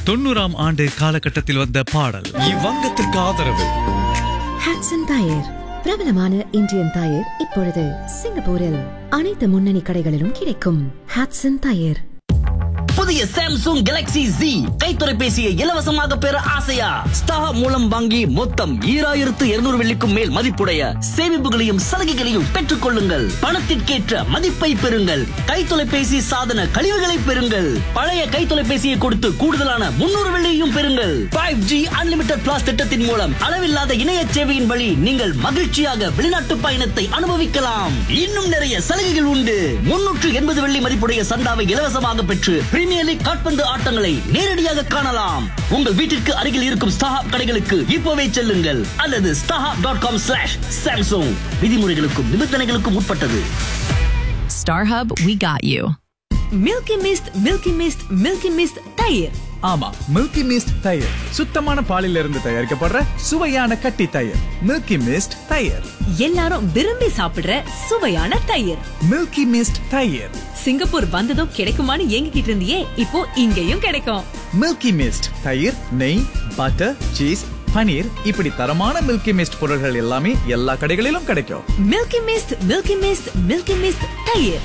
தொண்ணூறாம் ஆண்டு காலகட்டத்தில் வந்த பாடல் இவ்வங்கத்திற்கு ஆதரவு ஹாட்சன் டயர் பிரபலமான இந்தியன் டயர் இப்பொழுது சிங்கப்பூரில் அனைத்து முன்னணி கடைகளிலும் கிடைக்கும் ஹாட்சன் டயர் புதிய சாம்சங் கேலக்ஸி Z கை தொலைபேசியை இலவசமாக பெற ஆசையா ஸ்டார் மூலம் வாங்கி மொத்தம் ஈராயிரத்து இருநூறு வெள்ளிக்கும் மேல் மதிப்புடைய சேமிப்புகளையும் சலுகைகளையும் பெற்றுக் கொள்ளுங்கள் பணத்திற்கேற்ற மதிப்பை பெறுங்கள் கை தொலைபேசி சாதன கழிவுகளை பெறுங்கள் பழைய கை தொலைபேசியை கொடுத்து கூடுதலான முன்னூறு வெள்ளியையும் பெறுங்கள் ஃபைவ் ஜி அன்லிமிட்டட் பிளாஸ் திட்டத்தின் மூலம் அளவில்லாத இணைய சேவையின் வழி நீங்கள் மகிழ்ச்சியாக வெளிநாட்டு பயணத்தை அனுபவிக்கலாம் இன்னும் நிறைய சலுகைகள் உண்டு முன்னூற்று எண்பது வெள்ளி மதிப்புடைய சந்தாவை இலவசமாக பெற்று பிரீமியர் லீக் காட்பந்து ஆட்டங்களை நேரடியாக காணலாம் உங்கள் வீட்டிற்கு அருகில் இருக்கும் ஸ்டாஹாப் கடைகளுக்கு இப்போவே செல்லுங்கள் அல்லது StarHub dot com slash Samsung விதிமுறைகளுக்கும் நிபந்தனைகளுக்கும் உட்பட்டது StarHub, we got you. Milky mist milky mist milky mist தயிர் ஆமா மில்கி மிஸ்ட் தயிர் சுத்தமான பாலில் இருந்து தயாரிக்கப்படுற சுவையான கட்டி தயிர் மில்கி மிஸ்ட் தயிர் எல்லாரும் விரும்பி சாப்பிடுற சுவையான தயிர் மில்கி மிஸ்ட் தயிர் சிங்கப்பூர் வந்ததும் கிடைக்குமான்னு ஏங்கிக்கிட்டு இருந்தியே இப்போ இங்கேயும் கிடைக்கும் மில்கி மிஸ்ட் தயிர் நெய் பட்டர் சீஸ் பனீர் இப்படி தரமான மில்கி மிஸ்ட் பொருட்கள் எல்லாமே எல்லா கடைகளிலும் கிடைக்கும் milky mist milky mist milky mist தயிர்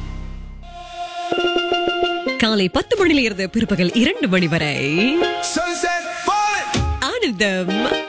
காலை பத்து மணியில இருந்து பிற்பகல் இரண்டு மணி வரை Sunset falling, ஆனந்தம்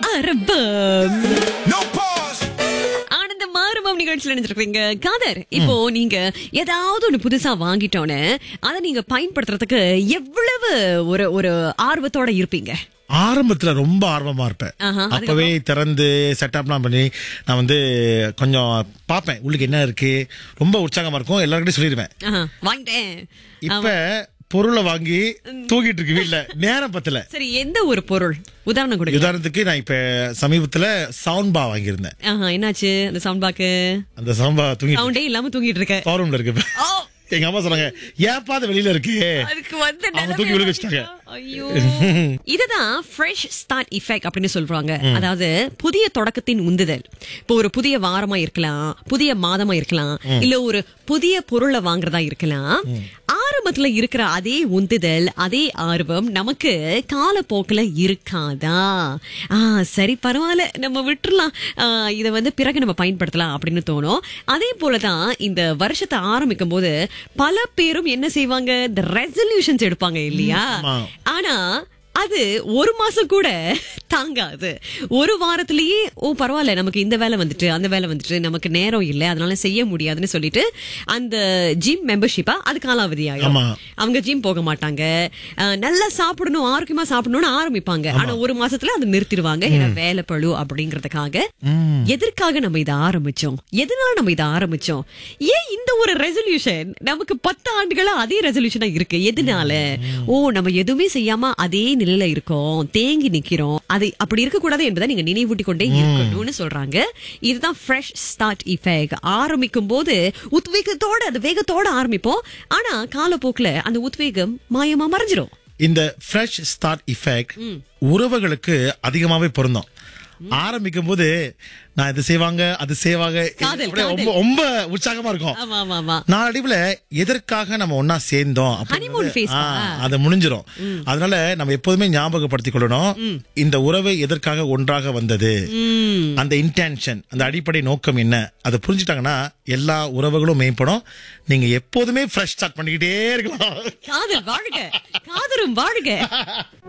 அரபம் no pause. ஆனந்தம் ஆரம்பம் நிகழ்ச்சியில் நினைச்சிருக்கீங்க காதர் இப்போ நீங்க ஏதாவது ஒண்ணு புதுசா வாங்கிட்டோன்னு அதை நீங்க பயன்படுத்துறதுக்கு எவ்வளவு ஒரு ஒரு ஆர்வத்தோட இருப்பீங்க ஆரம்பத்துல ரொம்ப ஆர்வமா இருப்பேன் ஆஹா, அப்பவே திறந்து செட்டப்லாம் பண்ணி நான் வந்து கொஞ்சம் பார்ப்பேன் உள்ளுக்கு என்ன இருக்கு ரொம்ப உற்சாகமா இருக்கும் எல்லாருக்கிட்டையும் சொல்லிடுவேன் ஆஹா, வாங்கிட்டேன் இப்ப பொருளை வாங்கி தூக்கிட்டு இருக்கு வீட்ல நேரம் பத்தல சரி எந்த ஒரு பொருள் உதாரணம் கொடுங்க உதாரணத்துக்கு நான் இப்ப சமீபத்துல சவுண்ட் பா வாங்கியிருந்தேன் ஆஹா, என்னாச்சு அந்த சவுண்ட் பாக்கு அந்த சவுண்ட் பா தூங்கிட்டு சவுண்டே இல்லாம தூங்கிட்டு இருக்க ரூம்ல இருக்கு இப்ப. ஓ, எங்க அம்மா சொன்னாங்க ஏன்பா அது வெளியில இருக்கு அதுக்கு வந்து அவங்க நிலைமை தூக்கி விழுக வச்சுட்டாங்க. ஐயோ இதுதான் ஃப்ரெஷ் ஸ்டார்ட் இஃபெக்ட் அப்படின்னு சொல்றாங்க அதாவது புதிய தொடக்கத்தின் உந்துதல் இப்போ ஒரு புதிய வாரமா இருக்கலாம் புதிய மாதமா இருக்கலாம் இல்ல ஒரு புதிய பொருளை வாங்குறதா இருக்கலாம் ஆரம்பத்துல இருக்கிற அதே உந்துதல் அதே ஆர்வம் நமக்கு காலப்போக்குல இருக்காதா ஆ சரி பரவாயில்ல நம்ம விட்டுறலாம் ஆ, இதை வந்து பிறகு நம்ம பயன்படுத்தலாம் அப்படின்னு தோணும் அதே போலதான் இந்த வருஷத்தை ஆரம்பிக்கும் போது பல பேரும் என்ன செய்வாங்க இந்த ரெசல்யூஷன்ஸ் எடுப்பாங்க இல்லையா ஆமா. ஆனா அது ஒரு மாசம் கூட தாங்காது ஒரு வாரத்திலேயே ஓ பரவாயில்ல நமக்கு இந்த வேலை வந்துட்டு அந்த வேலை வந்துட்டு நமக்கு நேரம் இல்லை அதனால செய்ய முடியாதுன்னு சொல்லிட்டு அந்த ஜிம் மெம்பர்ஷிப்பா அது காலாவதி ஆகும் ஆமா. அவங்க ஜிம் போக மாட்டாங்க அஹ், நல்லா சாப்பிடணும் ஆரோக்கியமா சாப்பிடணும்னு ஆரம்பிப்பாங்க ஆனா ஒரு மாசத்துல அதை நிறுத்திடுவாங்க ஏன்னா வேலை பழு அப்படிங்கறதுக்காக எதற்காக நம்ம இதை ஆரம்பிச்சோம் எதனால நம்ம இதை ஆரம்பிச்சோம் ஏன் இந்த ஒரு ரெசல்யூஷன் நமக்கு பத்து ஆண்டுகளா அதே ரெசல்யூஷனா இருக்கு எதனால ஓ நம்ம எதுவுமே செய்யாம அதே நிலையில இருக்கோம் தேங்கி நிக்கிறோம் அது அப்படி இருக்க கூடாது என்பதை நீங்க நினைவூட்டி கொண்டே இருக்கணும்னு சொல்றாங்க இதுதான் ஃப்ரெஷ் ஸ்டார்ட் இஃபெக்ட் ஆரம்பிக்கும் போது உத்வேகத்தோட அது வேகத்தோட ஆரம்பிப்போம் ஆனா காலப்போக்குல அந்த உத்வேகம் மாயமா மறைஞ்சிரும் இந்த ஃப்ரெஷ் ஸ்டார்ட் இஃபெக்ட் உறவுகளுக்கு அதிகமாவே பொருந்தும் ஆரம்பிக்கும் போது நான் இது செய்வாங்க அது செய்வாங்க காதல், அப்படியே காதல். ரொம்ப ரொம்ப உற்சாகமா இருக்கும் ஆமா ஆமா ஆமா நாளடைவுல எதற்காக நம்ம ஒன்னா சேர்ந்தோம் Honeymoon phase அப்படின்றது, ஆ? ஆ, அது முடிஞ்சிரும் அதனால நம்ம எப்போதுமே ஞாபகப்படுத்திக் கொள்ளணும் இந்த உறவு எதற்காக ஒன்றாக வந்தது அந்த இன்டென்ஷன் அந்த அடிப்படை நோக்கம் என்ன அதை புரிஞ்சுட்டாங்கன்னா எல்லா உறவுகளும் மேம்படும் நீங்க எப்போதுமே ஃப்ரெஷ் ஸ்டார்ட் பண்ணிக்கிட்டே இருக்கலாம் காதல் வாழ்க காதலும் வாழ்க